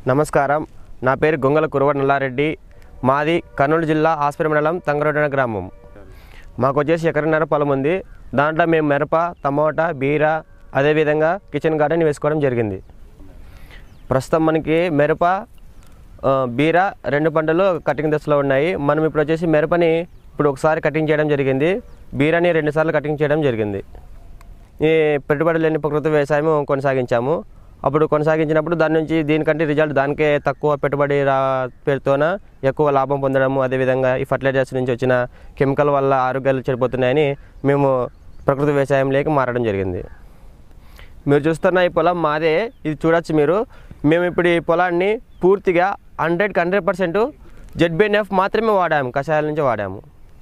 నమస్కారం నా పేరు గొంగల కురవ నల్లారెడ్డి మాది కర్నూలు జిల్లా ఆస్పరి మండలం తంగరోడన గ్రామం మాకు వచ్చేసి ఎకరన్నర పొలం ఉంది దాంట్లో మేము మిరప టమోటా బీర అదేవిధంగా కిచెన్ గార్డెన్ వేసుకోవడం జరిగింది ప్రస్తుతం మనకి మిరప ఆ, బీర రెండు పంటలు కటింగ్ దశలో ఉన్నాయి మనం ఇప్పుడు వచ్చేసి మిరపని ఇప్పుడు ఒకసారి కటింగ్ చేయడం జరిగింది బీరని రెండుసార్లు కటింగ్ చేయడం జరిగింది ఈ పెట్టుబడి లేని ప్రకృతి వ్యవసాయం కొనసాగించాము అప్పుడు కొనసాగించినప్పుడు దాని నుంచి దీనికంటే రిజల్ట్ దానికే తక్కువ పెట్టుబడి రా పేరుతోన ఎక్కువ లాభం పొందడము అదేవిధంగా ఈ ఫర్టిలైజర్స్ నుంచి వచ్చిన కెమికల్ వల్ల ఆరోగ్యాలు చెడిపోతున్నాయని మేము ప్రకృతి వ్యవసాయంలోకి మారడం జరిగింది మీరు చూస్తున్న ఈ పొలం మాదే ఇది చూడొచ్చు మీరు మేము ఇప్పుడు ఈ పొలాన్ని పూర్తిగా హండ్రెడ్కి హండ్రెడ్ పర్సెంట్ జెడ్బిఎన్ఎఫ్ మాత్రమే వాడాము కషాయాల నుంచి వాడాము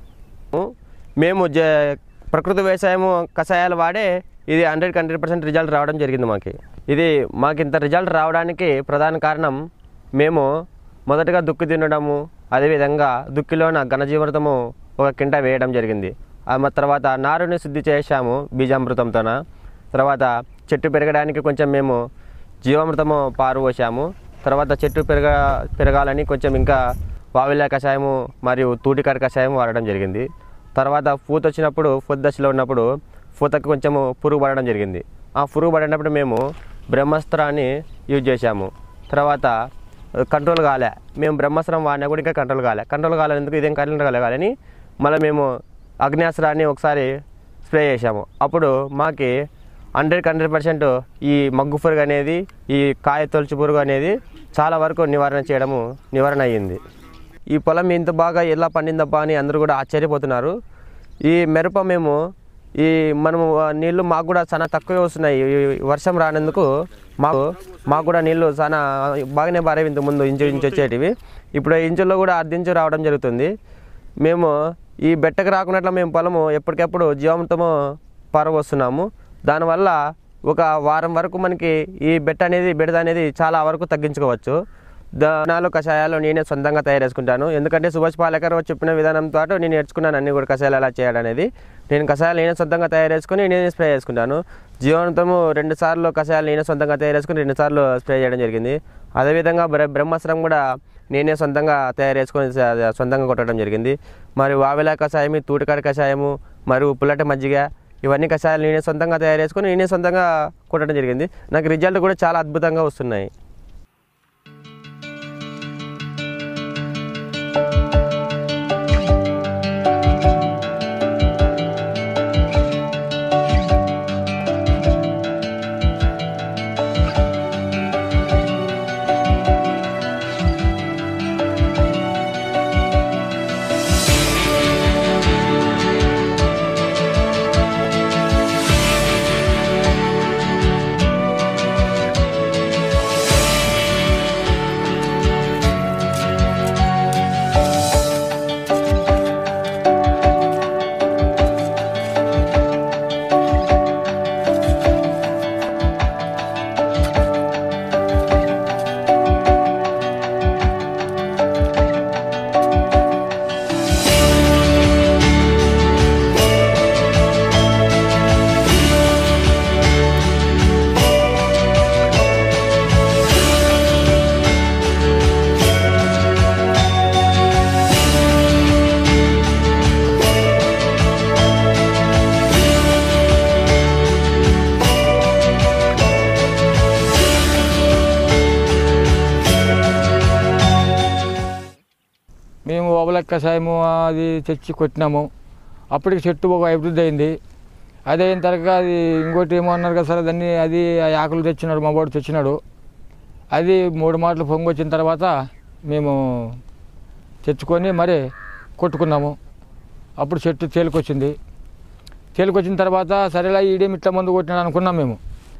మేము జ ప్రకృతి వ్యవసాయం కషాయాలు వాడే ఇది హండ్రెడ్కి హండ్రెడ్ పర్సెంట్ రిజల్ట్ రావడం జరిగింది మాకు ఇది మాకు ఇంత రిజల్ట్ రావడానికి ప్రధాన కారణం మేము మొదటగా దుక్కి తినడము అదేవిధంగా దుక్కిలోన ఘనజీవృతము ఒక కింట వేయడం జరిగింది ఆ మ- తర్వాత నారుని శుద్ధి చేశాము బీజామృతంతోన తర్వాత చెట్టు పెరగడానికి కొంచెం మేము జీవామృతము పారు పోసాము తర్వాత చెట్టు పెరగ పెరగాలని కొంచెం ఇంకా వావిల కషాయము మరియు తూటికాడ కషాయం వాడడం జరిగింది తర్వాత పూత వచ్చినప్పుడు పూత దశలో ఉన్నప్పుడు పూతకు కొంచెము పురుగు పడడం జరిగింది ఆ పురుగు పడినప్పుడు మేము బ్రహ్మాస్త్రాన్ని యూజ్ చేశాము తర్వాత కంట్రోల్ కాలే మేము బ్రహ్మాస్త్రం వాడినా కూడా ఇంకా కంట్రోల్ కాలే కంట్రోల్ కాలేదు ఎందుకు ఇదేం కంట్రోల్ కాలే కాలని మళ్ళీ మేము అగ్నేస్త్రాన్ని ఒకసారి స్ప్రే చేశాము అప్పుడు మాకి హండ్రెడ్కి హండ్రెడ్ పర్సెంట్ ఈ మగ్గు పురుగు అనేది ఈ కాయ తొలచు పురుగు అనేది చాలా వరకు నివారణ చేయడము నివారణ అయ్యింది ఈ పొలం ఇంత బాగా ఎలా పండిందబ్బా అని అందరూ కూడా ఆశ్చర్యపోతున్నారు ఈ మిరప మేము ఈ మనము ఆ, నీళ్లు మాకు కూడా చాలా తక్కువే వస్తున్నాయి ఈ వర్షం రానందుకు మాకు మాకు కూడా నీళ్లు చాలా బాగానే బారేవి ఇంత ముందు ఇంచు ఇంచు వచ్చేటివి ఇప్పుడు ఇంచుల్లో కూడా అర్ధ ఇంచు రావడం జరుగుతుంది మేము ఈ బెట్టకు రాకున్నట్లు మేము పొలము ఎప్పటికప్పుడు జీవామృతము పారవస్తున్నాము దానివల్ల ఒక వారం వరకు మనకి ఈ బెట్ట అనేది బెడద అనేది చాలా వరకు తగ్గించుకోవచ్చు దానాలు కషాయాలు నేనే సొంతంగా తయారు చేసుకుంటాను ఎందుకంటే సుభాష్ పాలేకర్ చెప్పిన విధానంతో నేను నేర్చుకున్నాను అన్ని కూడా కషాయాలు ఎలా చేయాలి అనేది నేను కషాయాలు నేనే సొంతంగా తయారు చేసుకుని నేనే స్ప్రే చేసుకుంటాను జీవామృతము రెండు సార్లు కషాయాలు నేనే సొంతంగా తయారు చేసుకుని రెండు సార్లు స్ప్రే చేయడం జరిగింది అదేవిధంగా బ్ర బ్రహ్మాస్త్రం కూడా నేనే సొంతంగా తయారు చేసుకొని స- సొంతంగా కొట్టడం జరిగింది మరియు వావిలా కషాయము తూటికాడ కషాయము మరియు పుల్లటి మజ్జిగ ఇవన్నీ కషాయాలు నేనే సొంతంగా తయారు చేసుకొని నేనే సొంతంగా కొట్టడం జరిగింది నాకు రిజల్ట్ కూడా చాలా అద్భుతంగా వస్తున్నాయి మేము ఓబల కషాయము అది తెచ్చి కొట్టినాము అప్పటికి చెట్టు ఒక అభివృద్ధి అయింది అదే అయిన తర్వాత అది ఇంకోటి ఏమో అన్నారు కదా సార్ దాన్ని అది ఆ ఆకులు తెచ్చినాడు మా వాడు తెచ్చినాడు అది మూడు మాటలు పొంగి వచ్చిన తర్వాత మేము తెచ్చుకొని మరి కొట్టుకున్నాము అప్పుడు చెట్టు తేలికొచ్చింది తేలికొచ్చిన తర్వాత సరేలా ఈడేం ఇట్లా మందు కొట్టినాడు అనుకున్నాం మేము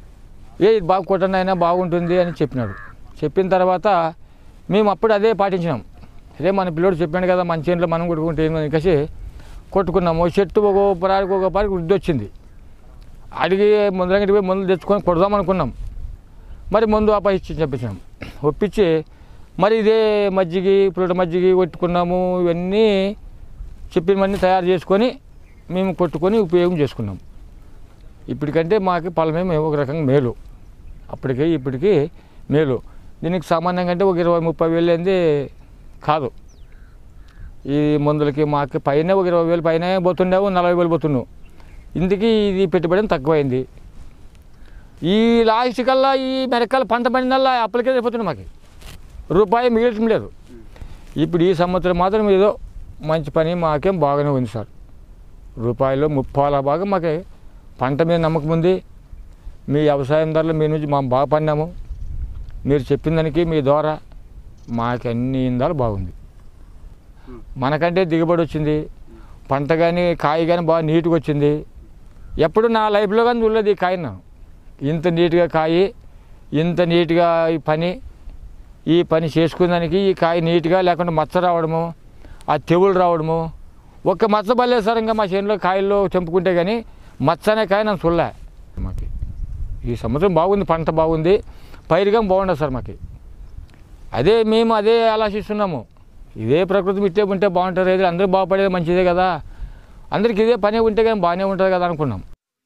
ఏ ఇది బాగా కొట్టండి అయినా బాగుంటుంది అని చెప్పినాడు చెప్పిన తర్వాత మేము అప్పుడు అదే పాటించినాం అదే మన పిల్లోడు చెప్పాడు కదా మంచి ఇంట్లో మనం కొట్టుకుంటే ఏందని కసి కొట్టుకున్నాము ఓ చెట్టు ఒక పరాడికి ఒక పారికి వృద్ధి వచ్చింది అడిగి ముందరంగటి పోయి మందులు తెచ్చుకొని కొడదాం అనుకున్నాం మరి మందు ఆపాయించి చెప్పించాం ఒప్పించి మరి ఇదే మజ్జిగి పుల్లట మజ్జిగి కొట్టుకున్నాము ఇవన్నీ చెప్పినవన్నీ తయారు చేసుకొని మేము కొట్టుకొని ఉపయోగం చేసుకున్నాం ఇప్పటికంటే మాకు పొలమే మేము ఒక రకంగా మేలు అప్పటికి ఇప్పటికి మేలు దీనికి సామాన్యంగా అంటే ఒక ఇరవై ముప్పై వేలు ఏంది కాదు ఈ మందులకి మాకు పైన ఒక ఇరవై వేలు పైన పోతుండేవు నలభై వేలు పోతున్నావు ఇందుకు ఇది పెట్టుబడి తక్కువైంది ఈ లాస్ట్ కల్లా ఈ మెరకాల పంట పండినల్లా అప్పటికే అయిపోతుంది మాకు రూపాయి మిగలటం లేదు ఇప్పుడు ఈ సంవత్సరం మాత్రం ఏదో మంచి పని మాకేం బాగానే ఉంది సార్ రూపాయలు ముప్పాల బాగా మాకే పంట మీద నమ్మకం ఉంది మీ వ్యవసాయం ధరలు మీ నుంచి మేము బాగా పడినాము మీరు చెప్పిన దానికి మీ ద్వారా మాకు అన్ని ఇందాలు బాగుంది మనకంటే దిగుబడి వచ్చింది పంట కానీ కాయ కానీ బాగా నీట్గా వచ్చింది ఎప్పుడు నా లైఫ్లో కానీ చూడలేదు ఈ కాయను ఇంత నీట్గా కాయి ఇంత నీట్గా ఈ పని ఈ పని చేసుకునేదానికి ఈ కాయ నీట్గా లేకుంటే మచ్చ రావడము ఆ తెగులు రావడము ఒక్క మచ్చ బలేదు సార్ ఇంకా మా చేనులో కాయల్లో తెంపుకుంటే కానీ మచ్చ అనే కాయ నన్ను చూడలే మాకు ఈ సంవత్సరం బాగుంది పంట బాగుంది పైరుగా బాగుండదు సార్ మాకు అదే మేము అదే ఆలోచిస్తున్నాము ఇదే ప్రకృతి ఇట్టే ఉంటే బాగుంటుంది రైతులు అందరూ బాగుపడేది మంచిదే కదా అందరికి ఇదే పని ఉంటే కానీ బాగానే ఉంటుంది కదా అనుకున్నాం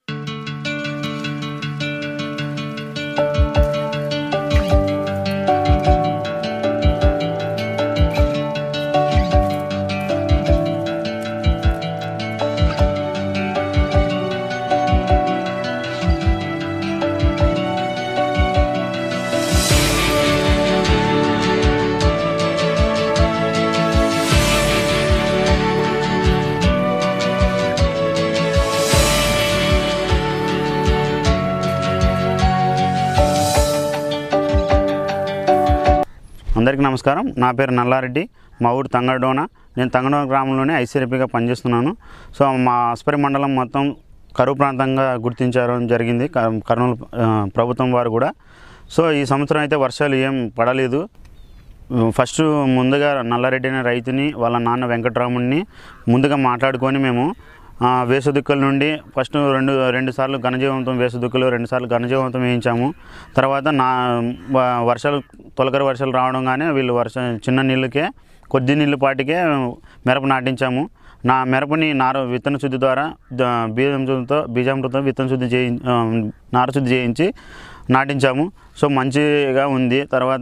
అందరికీ నమస్కారం నా పేరు నల్లారెడ్డి మా ఊరు తంగడోన నేను తంగడోన గ్రామంలోనే ఐసీఆర్పీగా పనిచేస్తున్నాను సో మా ఆస్పరి మండలం మొత్తం కరువు ప్రాంతంగా గుర్తించారు జరిగింది క- కర్నూలు ఆ, ప్రభుత్వం వారు కూడా సో ఈ సంవత్సరం అయితే వర్షాలు ఏం పడలేదు ఫస్ట్ ముందుగా నల్లారెడ్డి అనే రైతుని వాళ్ళ నాన్న వెంకటరాముడిని ముందుగా మాట్లాడుకొని మేము ఆ, వేసదుక్కల నుండి ఫస్ట్ రెండు రెండు సార్లు ఘనజీవంతం వేసదుక్కులు రెండు సార్లు ఘనజీవంతం వేయించాము తర్వాత నా వ- వర్షాలు తొలకరి వర్షాలు రావడంగానే వీళ్ళు వర్ష చిన్న నీళ్ళకే కొద్ది నీళ్ళు పాటికే మిరప నాటించాము నా మిరపని నార విత్తన శుద్ధి ద్వారా ద- బీజామృతంతో బీజామృతం విత్తన శుద్ధి చేయి ఆ, నార శుద్ధి చేయించి నాటించాము సో మంచిగా ఉంది తర్వాత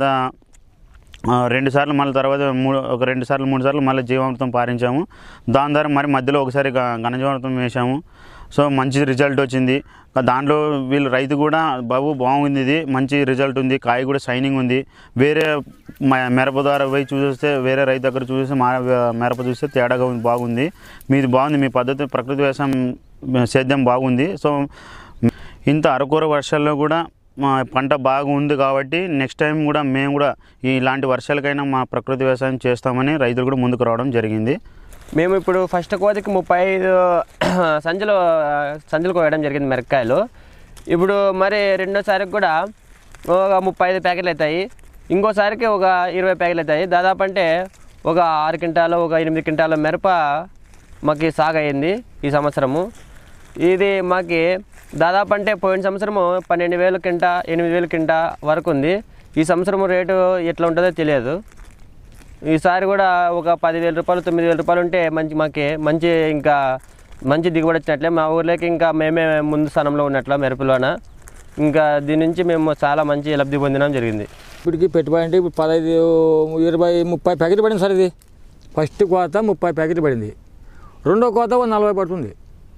ఆ, రెండు సార్లు మళ్ళీ తర్వాత మూడు ఒక రెండు సార్లు మూడు సార్లు మళ్ళీ జీవామృతం పారించాము దాని ద్వారా మరి మధ్యలో ఒకసారి గ- ఘనజీవామృతం వేసాము సో మంచి రిజల్ట్ వచ్చింది దాంట్లో వీళ్ళు రైతు కూడా బాబు బాగుంది ఇది మంచి రిజల్ట్ ఉంది కాయ కూడా షైనింగ్ ఉంది వేరే మ- మిరప ద్వారా పోయి చూస్తే వేరే రైతు దగ్గర చూస్తే మా మిరప చూస్తే తేడాగా ఉంది బాగుంది మీది బాగుంది మీ పద్ధతి ప్రకృతి వ్యవసాయం సేద్యం బాగుంది సో ఇంత అరకూర వర్షాల్లో కూడా మా పంట బాగుంది కాబట్టి నెక్స్ట్ టైం కూడా మేము కూడా ఇలాంటి వర్షాలకైనా మా ప్రకృతి వ్యవసాయం చేస్తామని రైతులు కూడా ముందుకు రావడం జరిగింది మేము ఇప్పుడు ఫస్ట్ కోతికి ముప్పై ఐదు సంచులు సంచులు కోయడం జరిగింది మిరపకాయలు ఇప్పుడు మరి రెండోసారికి కూడా ఒక ముప్పై ఐదు ప్యాకెట్లు అవుతాయి ఇంకోసారికి ఒక ఇరవై ప్యాకెట్లు అవుతాయి దాదాపు అంటే ఒక ఆరు క్వింటాలు ఒక ఎనిమిది క్వింటాల మిరప మాకు సాగు అయింది ఈ సంవత్సరము ఇది మాకి దాదాపు అంటే పోయిన సంవత్సరము పన్నెండు వేలు కింట ఎనిమిది వేలు కింట వరకు ఉంది ఈ సంవత్సరం రేటు ఎట్లా ఉంటుందో తెలియదు ఈసారి కూడా ఒక పదివేల రూపాయలు తొమ్మిది వేల రూపాయలు ఉంటే మంచి మాకి మంచి ఇంకా మంచి దిగుబడి వచ్చినట్లే మా ఊర్లోకి ఇంకా మేమే ముందు స్థానంలో ఉన్నట్ల మెరుపులోన ఇంకా దీని నుంచి మేము చాలా మంచి లబ్ధి పొందడం జరిగింది ఇప్పటికి పెట్టుబడి అంటే ఇప్పుడు పదహైదు ఇరవై ముప్పై ప్యాకెట్ పడింది సార్ ఇది ఫస్ట్ కోత ముప్పై ప్యాకెట్ పడింది రెండో కోత ఒక నలభై పడుతుంది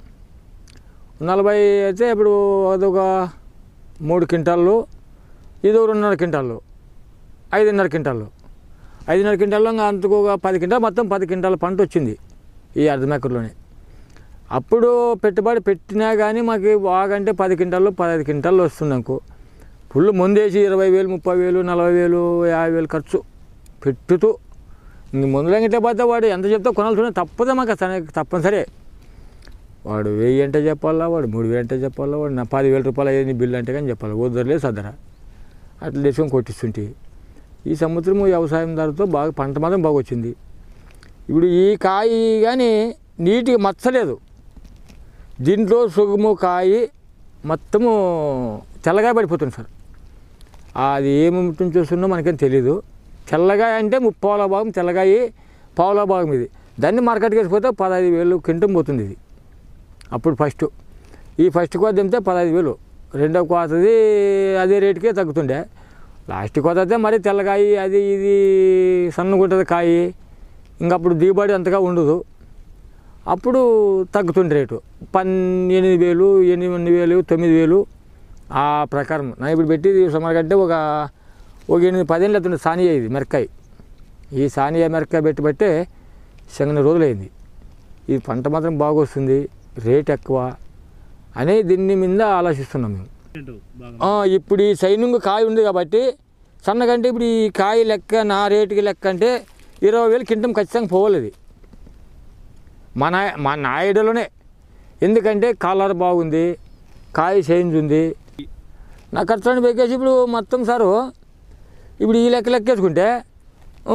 నలభై అయితే ఇప్పుడు అదొక మూడు క్వింటాళ్ళు ఇది ఒక రెండున్నర క్వింటాళ్ళు ఐదున్నర క్వింటాళ్ళు ఐదున్నర క్వింటాల్లో ఇంకా అంతకు ఒక పది క్వింటాల్ మొత్తం పది క్వింటాల పంట వచ్చింది ఈ అర్ధమేకర్లోనే అప్పుడు పెట్టుబడి పెట్టినా కానీ మాకు బాగంటే పది క్వింటాల్లో పదహైదు క్వింటాల్లో వస్తుంది అనుకో ఫుల్ ముందేసి ఇరవై వేలు ముప్పై వేలు నలభై వేలు యాభై వేలు ఖర్చు పెట్టుతూ ఇంక ముందులంగితే పోతే వాడు ఎంత చెప్తే కొనాల్సిన తప్పదే మాకు తన- తప్పనిసరి వాడు వెయ్యి అంటే చెప్పాలా వాడు మూడు వేలు అంటే చెప్పాలా వాడు నా పదివేల రూపాయలు అయ్యేది బిల్లు అంటే కానీ చెప్పాలి వద్దరలేదు సదరా అట్లా తీసుకొని కొట్టిస్తుంటే ఈ సంవత్సరం వ్యవసాయం ధరతో బాగా పంట మాత్రం బాగా వచ్చింది ఇప్పుడు ఈ కాయ కానీ నీటిగా మచ్చలేదు దీంట్లో సుగము కాయి మొత్తము తెల్లగా పడిపోతుంది సార్ అది ఏమిటి చూస్తున్నా మనకేం తెలీదు తెల్లగా అంటే ముప్పావుల భాగం తెల్లగాయి పావుల భాగం ఇది దాన్ని మార్కెట్కి వేసిపోతే పదహైదు వేలు కింటం పోతుంది ఇది అప్పుడు ఫస్ట్ ఈ ఫస్ట్ కోత దింపితే పదహైదు వేలు రెండో కోతది అదే రేటుకే తగ్గుతుండే లాస్ట్కి వదిలితే మరి తెల్లకాయ అది ఇది సన్నగుంటుంది కాయ ఇంకప్పుడు దిగుబడి అంతగా ఉండదు అప్పుడు తగ్గుతుంది రేటు పన్ ఎనిమిది వేలు ఎనిమిది వేలు తొమ్మిది వేలు ఆ ప్రకారం నా ఇప్పుడు పెట్టేది సుమారు కంటే ఒక ఒక ఎనిమిది పదేళ్ళు అవుతుంది సానియా ఇది మిరకాయ ఈ సానియా మిరకాయ పెట్టి బట్టే సగన రోజులైంది ఈ పంట మాత్రం బాగా వస్తుంది రేట్ ఎక్కువ అని దీన్ని మీద ఆలోచిస్తున్నాం మేము ఆ, ఇప్పుడు ఈ సైనింగ్ కాయ ఉంది కాబట్టి సన్నగంటే ఇప్పుడు ఈ కాయ లెక్క నా రేటుకి లెక్క అంటే ఇరవై వేలు కింటం ఖచ్చితంగా పోవాలి మన మా నా ఐడియాలోనే ఎందుకంటే కలర్ బాగుంది కాయ చేంజ్ ఉంది నా ఖర్చు పెక్కేసి ఇప్పుడు మొత్తం సారు ఇప్పుడు ఈ లెక్క లెక్కేసుకుంటే ఆ,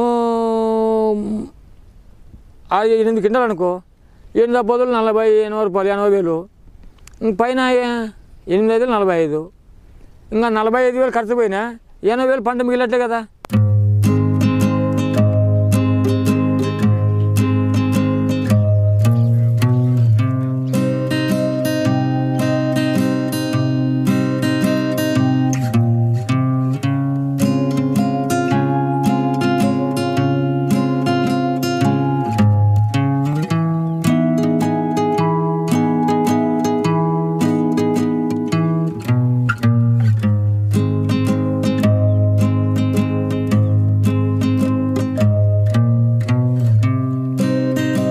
ఆ ఎనిమిది కింటాలు అనుకో ఎనిమిది బదులు నలభై ఎనభై రూపాయలు ఎనభై వేలు ఇంక పైన ఎనిమిది ఐదు నలభై ఐదు ఇంకా నలభై ఐదు వేలు ఖర్చు పోయినా ఎనభై వేలు పంట మిగిలినట్లే కదా